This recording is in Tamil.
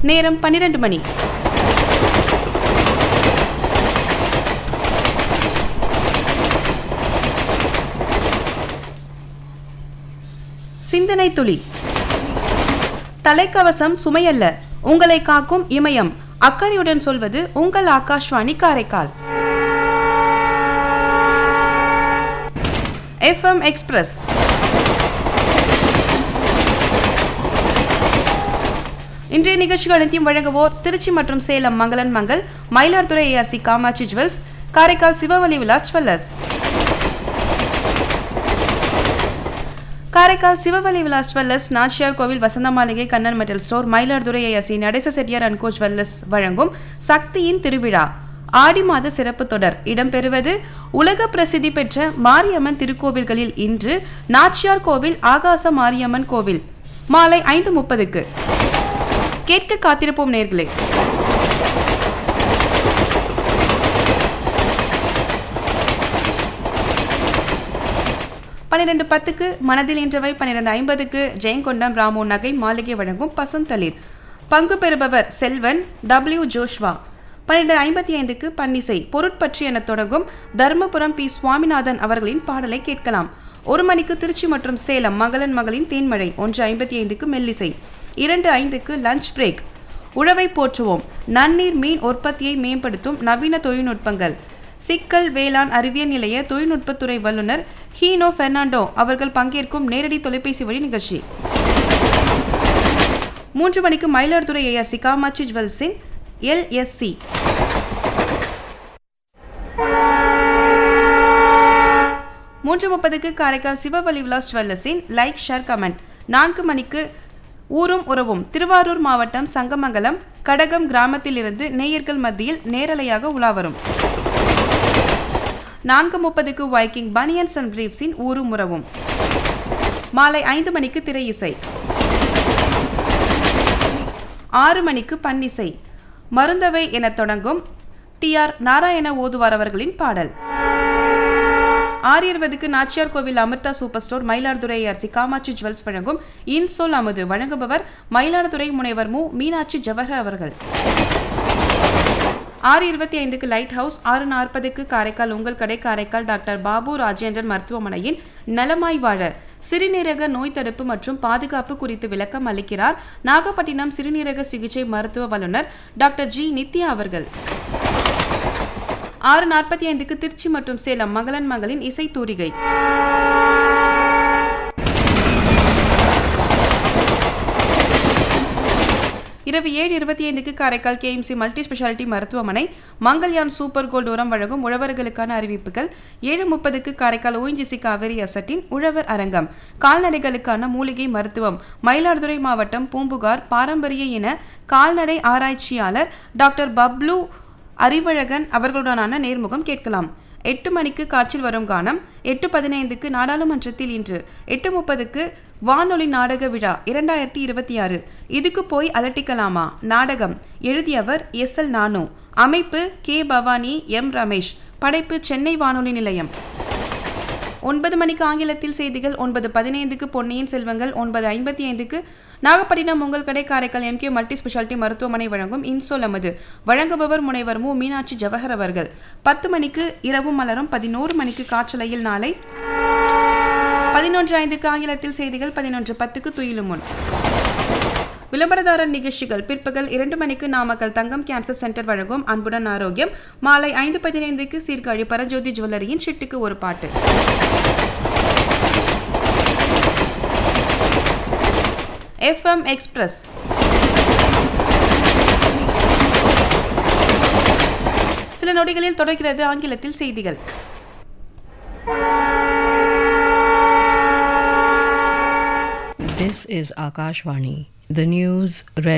நேரம் பன்னிரண்டு மணி சிந்தனை துளி தலைக்கவசம் சுமையல்ல உங்களை காக்கும் இமயம் அக்கறையுடன் சொல்வது உங்கள் ஆகாஷ்வாணி காரைக்கால் எஃப்எம் எக்ஸ்பிரஸ் இன்றைய நிகழ்ச்சிகள் அனைத்தையும் வழங்குவோர் திருச்சி மற்றும் சேலம் மங்களன் மங்கள் Mayiladuthurai ARC Kamatchi jewels Karaikal Sivavali Vilas jewellers Karaikal Sivavali Vilas jewellers Nachiyar Kovil Vasantha Maligai Kannan metal store Mayiladuthurai ASC Nadesa Chettiar and Co jewellers வழங்கும் சக்தியின் திருவிழா ஆடி மாத சிறப்பு தொடர் இடம்பெறுவது உலக பிரசித்தி பெற்ற மாரியம்மன் திருக்கோவில்களில் இன்று நாச்சியார் கோவில் ஆகாச மாரியம்மன் கோவில் மாலை ஐந்து முப்பதுக்கு கேட்க காத்திருப்போம் நேர்களே பன்னிரெண்டு பத்துக்கு மனதில் இன்றவை பன்னிரெண்டு ஐம்பதுக்கு ஜெயங்கொண்டம் ராமு நகை மாளிகை வழங்கும் பசுந்தளிர் பங்கு பெறுபவர் செல்வன் டபிள்யூ ஜோஷ்வா பன்னிரெண்டு ஐம்பத்தி ஐந்துக்கு பன்னிசை பொருட்பற்றி என தொடங்கும் தர்மபுரம் பி சுவாமிநாதன் அவர்களின் பாடலை கேட்கலாம் ஒரு மணிக்கு திருச்சி மற்றும் சேலம் மகளன் மகளின் தேன்மழை ஒன்று ஐம்பத்தி ஐந்துக்கு மெல்லிசை இரண்டு ஐந்துக்கு லஞ்ச் பிரேக் உழவை போற்றுவோம் நன்னீர் மீன் உற்பத்தியை மேம்படுத்தும் நவீன தொழில்நுட்பங்கள் சிக்கல் வேளாண் அறிவியல் நிலைய தொழில்நுட்பத்துறை வல்லுநர் ஹீனோ பெர்னாண்டோ அவர்கள் பங்கேற்கும் நேரடி தொலைபேசி வழி நிகழ்ச்சி மூன்று மணிக்கு மயிலாடுதுறை ஏஆர்சி காமாட்சி ஜுவல்ஸின் எல்எஸ்சி மூன்று முப்பதுக்கு காரைக்கால் சிவவலி விலாஸ் ஜுவல்லர்ஸின் லைக் ஷேர் கமெண்ட் நான்கு மணிக்கு ஊரும் உறவும் திருவாரூர் மாவட்டம் சங்கமங்கலம் கடகம் கிராமத்திலிருந்து நேயர்கள் மத்தியில் நேரலையாக உலாவரும் நான்கு முப்பதுக்கு வைக்கிங் பனியன்ஸ் அண்ட் பிரீப்ஸின் ஊரும் உறவும் மாலை ஐந்து மணிக்கு திரை இசை ஆறு மணிக்கு பன்னிசை மருந்தவை என தொடங்கும் டி ஆர் நாராயண ஓதுவார் அவர்களின் பாடல் ஆறு இருபதுக்கு Nachiyar Kovil Amirtha super store Mayiladuthurai ARC Kamatchi jewels வழங்கும் இன்சோல் அமுது வழங்குபவர் மயிலாடுதுறை முனைவர் மு மீனாட்சி ஜவஹர் அவர்கள் ஆறு இருபத்தி ஐந்துக்கு லைட் ஹவுஸ் ஆறு நாற்பதுக்கு காரைக்கால் உங்கள் கடை காரைக்கால் டாக்டர் பாபு ராஜேந்திரன் மருத்துவமனையின் நலமாய் வாழ சிறுநீரக நோய் தடுப்பு மற்றும் பாதுகாப்பு குறித்து விளக்கம் அளிக்கிறார் நாகப்பட்டினம் சிறுநீரக சிகிச்சை மருத்துவ வல்லுநர் டாக்டர் ஜி நித்யா அவர்கள் ஆறு நாற்பத்தி ஐந்துக்கு திருச்சி மற்றும் சேலம் மகளன் மகளின் இசை தூரிகை இரவு ஏழு இருபத்தி ஐந்துக்கு காரைக்கால் கேஎம்சி மல்டி ஸ்பெஷாலிட்டி மருத்துவமனை மங்கள்யான் சூப்பர் கோல்டு உரம் வழங்கும் உழவர்களுக்கான அறிவிப்புகள் ஏழு முப்பதுக்கு காரைக்கால் ஓஎன்ஜிசி காவேரி அசட்டின் உழவர் அரங்கம் கால்நடைகளுக்கான மூலிகை மருத்துவம் மயிலாடுதுறை மாவட்டம் பூம்புகார் பாரம்பரிய இன கால்நடை ஆராய்ச்சியாளர் டாக்டர் பப்ளு அறிவழகன் அவர்களுடனான நேர்முகம் கேட்கலாம் எட்டு மணிக்கு காற்றில் வரும் கானம் எட்டு பதினைந்துக்கு நாடாளுமன்றத்தில் இன்று எட்டு முப்பதுக்கு வானொலி நாடக விழா இரண்டாயிரத்தி இருபத்தி ஆறு இதுக்கு போய் அலட்டிக்கலாமா நாடகம் எழுதியவர் எஸ் எல் நானு அமைப்பு கே பவானி எம் ரமேஷ் படைப்பு சென்னை வானொலி நிலையம் ஒன்பது மணிக்கு ஆங்கிலத்தில் செய்திகள் ஒன்பது பதினைந்துக்கு பொன்னியின் செல்வங்கள் ஒன்பது ஐம்பத்தி ஐந்துக்கு நாகப்பட்டினம் உங்கள் கடை காரைக்கால் எம்கே மல்டி ஸ்பெஷாலிட்டி மருத்துவமனை வழங்கும் இன்சோல் அமது வழங்குபவர் முனைவர் மு மீனாட்சி ஜவஹர் அவர்கள் பத்து மணிக்கு இரவு மலரும் பதினோரு மணிக்கு காற்றலையில் நாளை பதினொன்று ஐந்துக்கு ஆங்கிலத்தில் செய்திகள் பதினொன்று பத்துக்கு துயிலும் முன் விளம்பரதாரர் நிகழ்ச்சிகள் பிற்பகல் இரண்டு மணிக்கு நாமக்கல் தங்கம் கேன்சர் சென்டர் வழங்கும் அன்புடன் ஆரோக்கியம் மாலை ஐந்து பதினைந்துக்கு சீர்காழி பரஞ்சோதி ஜுவல்லரியின் சிட்டுக்கு ஒரு பாட்டு எஃப்எம் எக்ஸ்பிரஸ் சில நொடிகளில் தொடர்கிறது ஆங்கிலத்தில் செய்திகள் This is Akashvani. The news read